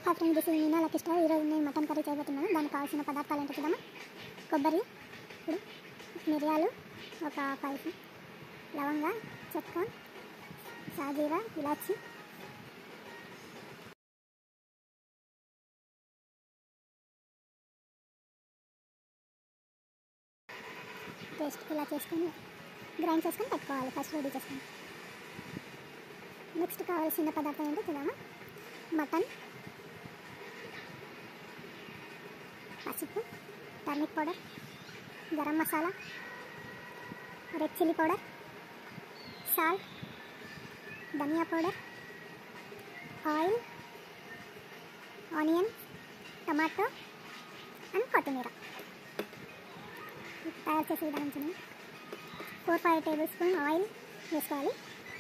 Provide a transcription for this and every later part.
hi friend this Meena లకిష్ట ఈరోజు నేను మటన్ కర్రీ చేయబోతున్నాను దానికి కావాల్సిన పదార్థాలు ఏంటో చూద్దామా కొబ్బరి ఇప్పుడు మిరియాలు ఒక ఫైవ్ లవంగ చెక్క షాజీరా ఇలాచి పేస్ట్ ఇలా చేసుకొని గ్రైండ్ చేసుకొని పెట్టుకోవాలి ఫస్ట్ రెడీ చేసుకొని నెక్స్ట్ కావాల్సిన పదార్థం ఏంటో చూద్దామా మటన్ పసుపు turmeric powder garam masala red chilli powder salt ధనియా powder oil onion tomato and కొత్తిమీర తయారు చేసే విధానం చూడండి four five tablespoon oil వేసుకోవాలి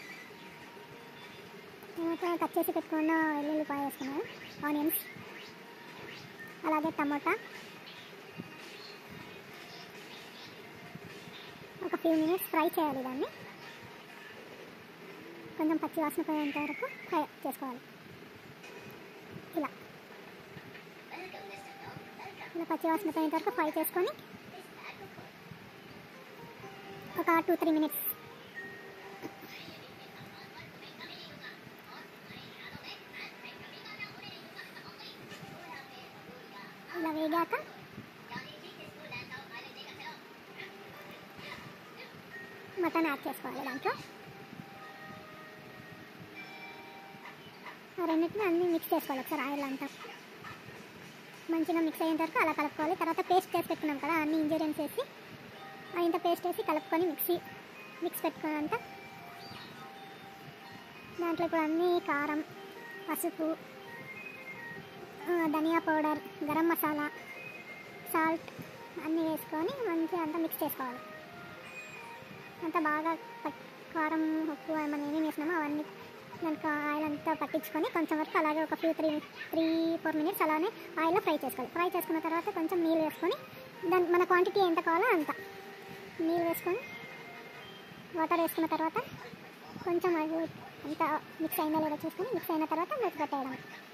తర్వాత కట్ చేసి పెట్టుకున్న వెల్లుల్లిపాయ వేసుకున్నాను ఆనియన్స్ అలాగే టమోటా ఒక ఫ్యూ మినిట్స్ ఫ్రై చేయాలి దాన్ని కొంచెం పచ్చి వాసన పోయేంత వరకు ఫ్రై చేసుకోవాలి ఇలా ఇలా పచ్చి వాసన పోయేంత వరకు ఫ్రై చేసుకొని ఒక టూ త్రీ మినిట్స్ ఇలా వేగాక మటన్ యాడ్ చేసుకోవాలి దాంట్లో ఆ రెండింటిని అన్నీ మిక్స్ చేసుకోవాలి ఒకసారి ఆయిల్ అంతా మంచిగా మిక్స్ అయ్యేంత వరకు అలా కలుపుకోవాలి తర్వాత పేస్ట్ చేసి పెట్టుకున్నాం కదా అన్ని ఇంగ్రీడియంట్స్ వేసి ఆ ఇంత పేస్ట్ వేసి కలుపుకొని మిక్సీ మిక్స్ పెట్టుకున్నంత దాంట్లో ఇప్పుడు అన్నీ కారం పసుపు ఆ, ధనియా పౌడర్ గరం మసాలా సాల్ట్ అన్నీ వేసుకొని మంచిగా అంతా మిక్స్ చేసుకోవాలి అంతా బాగా పట్- కారం ఉప్పు మనం ఏమేమి వేసినామో అవన్నీ దానికి ఆయిల్ అంతా పట్టించుకొని కొంచెం వరకు అలాగే ఒక few three three four minutes అలానే ఆయిల్లో ఫ్రై చేసుకోవాలి ఫ్రై చేసుకున్న తర్వాత కొంచెం నీళ్ళు వేసుకొని దాని మన క్వాంటిటీ ఎంత కావాలో అంత నీళ్ళు వేసుకొని వాటర్ వేసుకున్న తర్వాత కొంచెం అది అంతా మిక్స్ అయిందా లేదో చూసుకొని మిక్స్ అయిన తర్వాత మూత పెట్టేయడం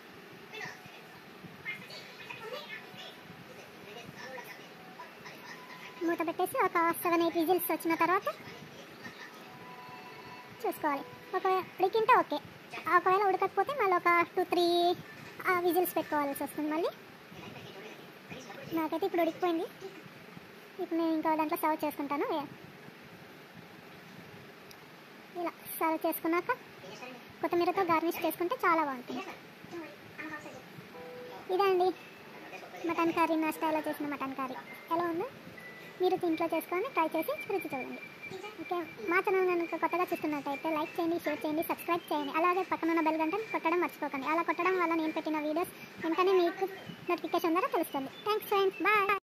మూత పెట్టేసి ఒక సెవెన్ ఎయిట్ విజిల్స్ వచ్చిన తర్వాత చూసుకోవాలి ఒక ఉడికింటే ఓకే ఒకవేళ ఉడకకపోతే మళ్ళీ ఒక టూ త్రీ విజిల్స్ పెట్టుకోవాల్సి వస్తుంది మళ్ళీ నాకైతే ఇప్పుడు ఉడికిపోయింది ఇప్పుడు నేను ఇంకా దాంట్లో సర్వ్ చేసుకుంటాను ఇలా సర్వ్ చేసుకున్నాక కొత్తిమీరతో గార్నిష్ చేసుకుంటే చాలా బాగుంటుంది ఇదే అండి మటన్ కర్రీ నా స్టైల్లో చేసిన మటన్ కర్రీ ఎలా ఉందో మీరు ఇంట్లో చేసుకొని ట్రై చేసి రుచి చూడండి ఓకే మా ఛానల్ కనుక కొత్తగా చూస్తున్నట్టయితే లైక్ చేయండి షేర్ చేయండి సబ్స్క్రైబ్ చేయండి అలాగే పక్కన ఉన్న బెల్ గంటను కొట్టడం మర్చిపోకండి అలా కొట్టడం వల్ల నేను పెట్టిన వీడియోస్ వెంటనే మీకు నోటిఫికేషన్ ద్వారా తెలుస్తుంది థ్యాంక్స్ ఫ్రెండ్స్ బాయ్